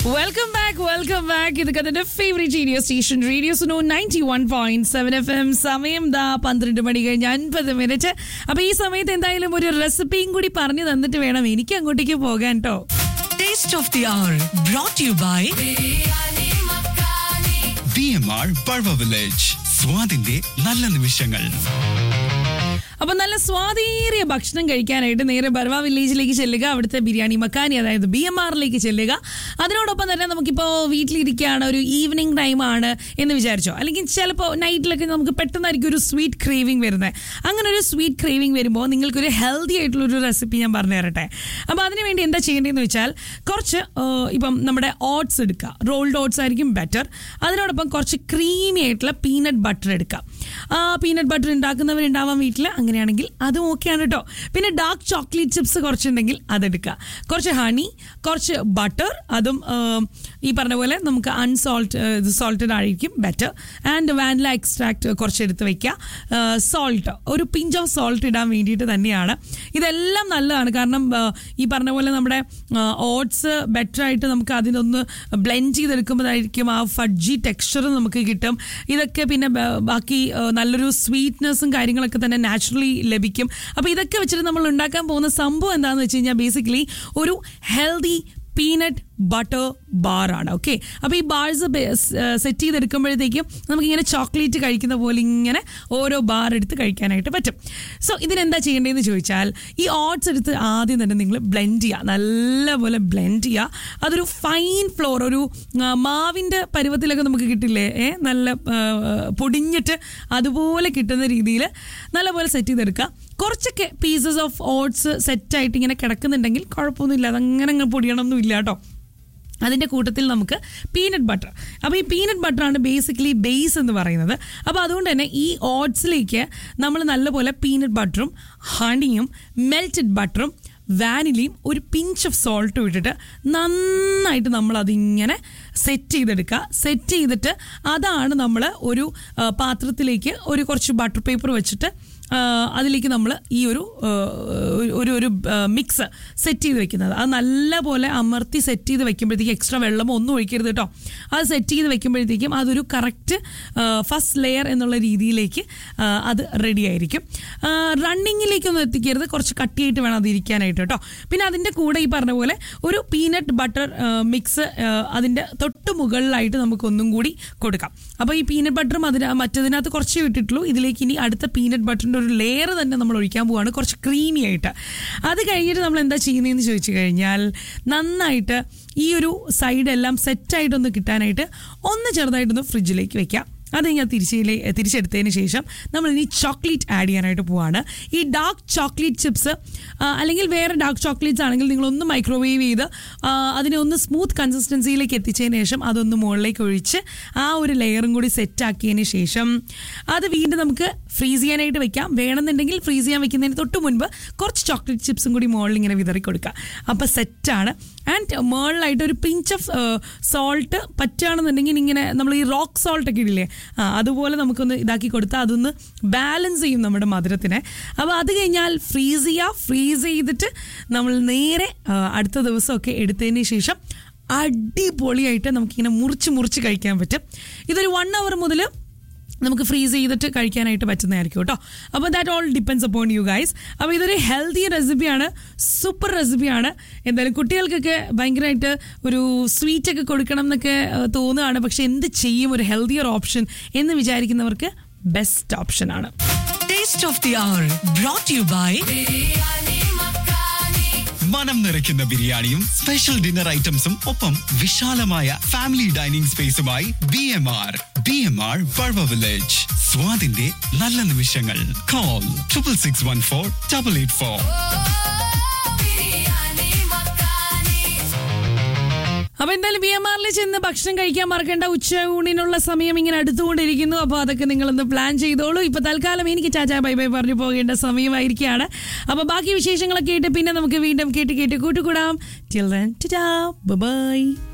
welcome back welcome back ഇത് കഥന്റെ favourite radio station radio Suno ninety one point seven F M സമയം ദാ പന്ത്രണ്ട് മണി കഴിഞ്ഞ് അൻപത് മിനിറ്റ് അപ്പൊ ഈ സമയത്ത് എന്തായാലും ഒരു റെസിപ്പിയും കൂടി പറഞ്ഞു തന്നിട്ട് വേണം എനിക്ക് അങ്ങോട്ടേക്ക് പോകാൻ കേട്ടോ Taste of the Hour brought to you by B M R Pazhava village സ്വാദിന്റെ നല്ല നിമിഷങ്ങൾ അപ്പൊ നല്ല സ്വാതീറിയ ഭക്ഷണം കഴിക്കാനായിട്ട് നേരെ ബർവ വില്ലേജിലേക്ക് ചെല്ലുക അവിടുത്തെ ബിരിയാണി മക്കാനി അതായത് ബി എം ആറിലേക്ക് ചെല്ലുക അതിനോടൊപ്പം തന്നെ നമുക്കിപ്പോൾ വീട്ടിലിരിക്കുകയാണ് ഒരു ഈവനിങ് ടൈം ആണ് എന്ന് വിചാരിച്ചോ അല്ലെങ്കിൽ ചിലപ്പോൾ നൈറ്റിലൊക്കെ നമുക്ക് പെട്ടെന്നായിരിക്കും ഒരു സ്വീറ്റ് ക്രേവിംഗ് വരുന്നത് അങ്ങനെ ഒരു സ്വീറ്റ് ക്രേവിംഗ് വരുമ്പോൾ നിങ്ങൾക്കൊരു ഹെൽത്തി ആയിട്ടുള്ള ഒരു റെസിപ്പി ഞാൻ പറഞ്ഞു തരട്ടെ അപ്പോൾ അതിന് വേണ്ടി എന്താ ചെയ്യേണ്ടതെന്ന് വെച്ചാൽ കുറച്ച് ആ, ഇപ്പം നമ്മുടെ ഓട്സ് എടുക്കുക റോൾഡ് ഓട്സ് ആയിരിക്കും ബെറ്റർ അതിനോടൊപ്പം കുറച്ച് ക്രീമി ആയിട്ടുള്ള പീനട്ട് ബട്ടർ എടുക്കുക ആ പീനട്ട് ബട്ടർ ഉണ്ടാക്കുന്നവരുണ്ടാവാൻ വീട്ടിൽ അങ്ങനെയാണെങ്കിൽ അതും ഓക്കെയാണ് കേട്ടോ പിന്നെ ഡാർക്ക് ചോക്ലേറ്റ് ചിപ്സ് കുറച്ചുണ്ടെങ്കിൽ അതെടുക്കുക കുറച്ച് ഹണി കുറച്ച് ബട്ടർ അതും ആ, ഈ പറഞ്ഞ പോലെ നമുക്ക് അൺസോൾട്ട് ഇത് സോൾട്ടഡ് ആയിരിക്കും ബെറ്റർ ആൻഡ് വാനില എക്സ്ട്രാക്ട് കുറച്ച് എടുത്ത് വെക്കുക സോൾട്ട് ഒരു പിഞ്ച് ഓഫ് സോൾട്ട് ഇടാൻ വേണ്ടിയിട്ട് തന്നെയാണ് ഇതെല്ലാം നല്ലതാണ് കാരണം ആ, ഈ പറഞ്ഞ പോലെ നമ്മുടെ ഓട്സ് ബെറ്റർ ആയിട്ട് നമുക്ക് അതിനൊന്ന് ബ്ലെൻഡ് ചെയ്തെടുക്കുമ്പോഴായിരിക്കും ആ ഫഡ്ജി ടെക്സ്ചർ നമുക്ക് കിട്ടും ഇതൊക്കെ പിന്നെ ബ- ബാക്കി ആ, നല്ലൊരു സ്വീറ്റ്നെസ്സും കാര്യങ്ങളൊക്കെ തന്നെ നാച്ചുറലി ലഭിക്കും അപ്പോൾ ഇതൊക്കെ വെച്ചിട്ട് നമ്മൾ ഉണ്ടാക്കാൻ പോകുന്ന സംഭവം എന്താണെന്ന് വെച്ച് കഴിഞ്ഞാൽ ബേസിക്കലി ഒരു ഹെൽത്തി പീനട്ട് ബട്ടർ ബാർ ആണ് ഓക്കെ അപ്പോൾ ഈ ബാർസ് സെറ്റ് ചെയ്തെടുക്കുമ്പോഴത്തേക്കും നമുക്കിങ്ങനെ ചോക്ലേറ്റ് കഴിക്കുന്ന പോലെ ഇങ്ങനെ ഓരോ ബാർ എടുത്ത് കഴിക്കാനായിട്ട് പറ്റും സോ ഇതിനെന്താ ചെയ്യേണ്ടതെന്ന് ചോദിച്ചാൽ ഈ ഓട്സ് എടുത്ത് ആദ്യം തന്നെ നിങ്ങൾ ബ്ലെൻഡ് ചെയ്യുക നല്ലപോലെ ബ്ലെൻഡ് ചെയ്യുക അതൊരു ഫൈൻ ഫ്ലോർ ഒരു ആ, മാവിൻ്റെ പരുവത്തിലൊക്കെ നമുക്ക് കിട്ടില്ലേ ഏ നല്ല ആ, പൊടിഞ്ഞിട്ട് അതുപോലെ കിട്ടുന്ന രീതിയിൽ നല്ലപോലെ സെറ്റ് ചെയ്തെടുക്കുക കുറച്ചൊക്കെ പീസസ് ഓഫ് ഓട്സ് സെറ്റായിട്ട് ഇങ്ങനെ കിടക്കുന്നുണ്ടെങ്കിൽ കുഴപ്പമൊന്നുമില്ല അതങ്ങനെ അങ്ങ് പൊടിയണമെന്നും ഇല്ല കേട്ടോ അതിൻ്റെ കൂട്ടത്തിൽ നമുക്ക് പീനട്ട് ബട്ടർ അപ്പോൾ ഈ പീനട്ട് ബട്ടറാണ് ബേസിക്കലി ബേസ് എന്ന് പറയുന്നത് അപ്പോൾ അതുകൊണ്ട് തന്നെ ഈ ഓട്സിലേക്ക് നമ്മൾ നല്ലപോലെ പീനട്ട് ബട്ടറും ഹണിയും മെൽറ്റഡ് ബട്ടറും വാനിലയും ഒരു പിഞ്ച് ഓഫ് സോൾട്ടും ഇട്ടിട്ട് നന്നായിട്ട് നമ്മൾ അതിങ്ങനെ സെറ്റ് ചെയ്തെടുക്കുക സെറ്റ് ചെയ്തിട്ട് അതാണ് നമ്മൾ ഒരു ആ, പാത്രത്തിലേക്ക് ഒരു കുറച്ച് ബട്ടർ പേപ്പർ വെച്ചിട്ട് ആ, അതിലേക്ക് നമ്മൾ ഈ ഒരു ആ, ഒരു ഒരു മിക്സ് സെറ്റ് ചെയ്ത് വെക്കുന്നത് അത് നല്ലപോലെ അമർത്തി സെറ്റ് ചെയ്ത് വെക്കുമ്പോഴത്തേക്കും എക്സ്ട്രാ വെള്ളം ഒന്നും ഒഴിക്കരുത് കേട്ടോ അത് സെറ്റ് ചെയ്ത് വെക്കുമ്പോഴത്തേക്കും അതൊരു കറക്റ്റ് ഫസ്റ്റ് ലെയർ എന്നുള്ള രീതിയിലേക്ക് ആ, അത് റെഡി ആയിരിക്കും റണ്ണിങ്ങിലേക്കൊന്നും എത്തിക്കരുത് കുറച്ച് കട്ടിയായിട്ട് വേണം അത് ഇരിക്കാനായിട്ട് കേട്ടോ പിന്നെ അതിൻ്റെ കൂടെ ഈ പറഞ്ഞ പോലെ ഒരു പീനട്ട് ബട്ടർ മിക്സ് അതിൻ്റെ തൊട്ട് മുകളിലായിട്ട് നമുക്ക് ഒന്നും കൂടി കൊടുക്കാം അപ്പോൾ ഈ പീനട്ട് ബട്ടറും അതിന് മറ്റതിനകത്ത് കുറച്ചേ ഇട്ടിട്ടുള്ളൂ ഇതിലേക്ക് ഇനി അടുത്ത പീനട്ട് ബട്ടറിൻ്റെ ഒരു ലെയർ തന്നെ നമ്മൾ ഒഴിക്കാൻ പോവാണ് കുറച്ച് ക്രീമി ആയിട്ട് അത് കഴിഞ്ഞിട്ട് നമ്മൾ എന്താ ചെയ്യുന്നതെന്ന് ചോദിച്ചു കഴിഞ്ഞാൽ നന്നായിട്ട് ഈ ഒരു സൈഡെല്ലാം സെറ്റായിട്ടൊന്ന് കിട്ടാനായിട്ട് ഒന്ന് ചെറുതായിട്ടൊന്ന് ഫ്രിഡ്ജിലേക്ക് വെക്കാം അത് ഞാൻ തിരിച്ചിലെ തിരിച്ചെടുത്തതിന് ശേഷം നമ്മൾ ഇനി ചോക്ലേറ്റ് ആഡ് ചെയ്യാനായിട്ട് പോവാണ് ഈ ഡാർക്ക് ചോക്ലേറ്റ് ചിപ്സ് അല്ലെങ്കിൽ വേറെ ഡാർക്ക് ചോക്ലേറ്റ്സ് ആണെങ്കിൽ നിങ്ങളൊന്ന് മൈക്രോവേവ് ചെയ്ത് ആ, അതിനെ ഒന്ന് സ്മൂത്ത് കൺസിസ്റ്റൻസിയിലേക്ക് എത്തിച്ചതിന് ശേഷം അതൊന്ന് മുകളിലേക്ക് ഒഴിച്ച് ആ ഒരു ലെയറും കൂടി സെറ്റ് ആക്കിയതിന് ശേഷം അത് വീണ്ടും നമുക്ക് ഫ്രീസ് ചെയ്യാനായിട്ട് വെക്കാം വേണമെന്നുണ്ടെങ്കിൽ ഫ്രീസ് ചെയ്യാൻ വെക്കുന്നതിന് തൊട്ട് മുൻപ് കുറച്ച് ചോക്ലേറ്റ് ചിപ്സും കൂടി മുകളിൽ ഇങ്ങനെ വിതറി കൊടുക്കുക അപ്പോൾ സെറ്റാണ് ആൻഡ് മുകളിലായിട്ട് ഒരു പിഞ്ച് ഓഫ് സോൾട്ട് പറ്റുകയാണെന്നുണ്ടെങ്കിൽ ഇങ്ങനെ നമ്മൾ ഈ റോക്ക് സോൾട്ട് ഒക്കെ ഇടില്ലേ ആ അതുപോലെ നമുക്കൊന്ന് ഇതാക്കി കൊടുത്താൽ അതൊന്ന് ബാലൻസ് ചെയ്യും നമ്മുടെ മധുരത്തിനെ അപ്പോൾ അത് കഴിഞ്ഞാൽ ഫ്രീസ് ചെയ്യുക ഫ്രീസ് ചെയ്തിട്ട് നമ്മൾ നേരെ ആ, അടുത്ത ദിവസമൊക്കെ എടുത്തതിന് ശേഷം അടിപൊളിയായിട്ട് നമുക്കിങ്ങനെ മുറിച്ച് മുറിച്ച് കഴിക്കാൻ പറ്റും ഇതൊരു വൺ അവർ മുതൽ നമുക്ക് ഫ്രീസ് ചെയ്തിട്ട് കഴിക്കാനായിട്ട് പറ്റുന്നതായിരിക്കും കേട്ടോ അപ്പോൾ that all depends upon you guys അപ്പോൾ ഇതൊരു ഹെൽത്തി റെസിപ്പിയാണ് സൂപ്പർ റെസിപ്പിയാണ് എന്തായാലും കുട്ടികൾക്കൊക്കെ ഭയങ്കരമായിട്ട് ഒരു സ്വീറ്റ് ഒക്കെ കൊടുക്കണം എന്നൊക്കെ ഏഹ്, തോന്നുകയാണ് പക്ഷെ എന്ത് ചെയ്യും ഒരു ഹെൽത്തിയർ ഓപ്ഷൻ എന്ന് വിചാരിക്കുന്നവർക്ക് ബെസ്റ്റ് ഓപ്ഷനാണ് Taste of the Hour brought to you by മനം നിറയ്ക്കുന്ന ബിരിയാണിയും സ്പെഷ്യൽ ഡിന്നർ ഐറ്റംസും ഒപ്പം വിശാലമായ ഫാമിലി ഡൈനിങ് സ്പേസുമായി B M R B M R Pazhava village സ്വാദിന്റെ നല്ല നിമിഷങ്ങൾ call triple six one four double eight four അപ്പൊ എന്തായാലും ബി എം ആറിൽ ചെന്ന് ഭക്ഷണം കഴിക്കാൻ മറക്കേണ്ട ഉച്ച ഊണിനുള്ള സമയം ഇങ്ങനെ അടുത്തുകൊണ്ടിരിക്കുന്നു അപ്പോൾ അതൊക്കെ നിങ്ങളൊന്ന് പ്ലാൻ ചെയ്തോളൂ ഇപ്പൊ തൽക്കാലം എനിക്ക് ചാച്ചാ ബൈ ബൈ പറഞ്ഞു പോകേണ്ട സമയമായിരിക്കുകയാണ് അപ്പൊ ബാക്കി വിശേഷങ്ങളൊക്കെ ആയിട്ട് പിന്നെ നമുക്ക് വീണ്ടും കേട്ട് കേട്ട് കൂട്ടുകൂടാം ടിൽ ബൈ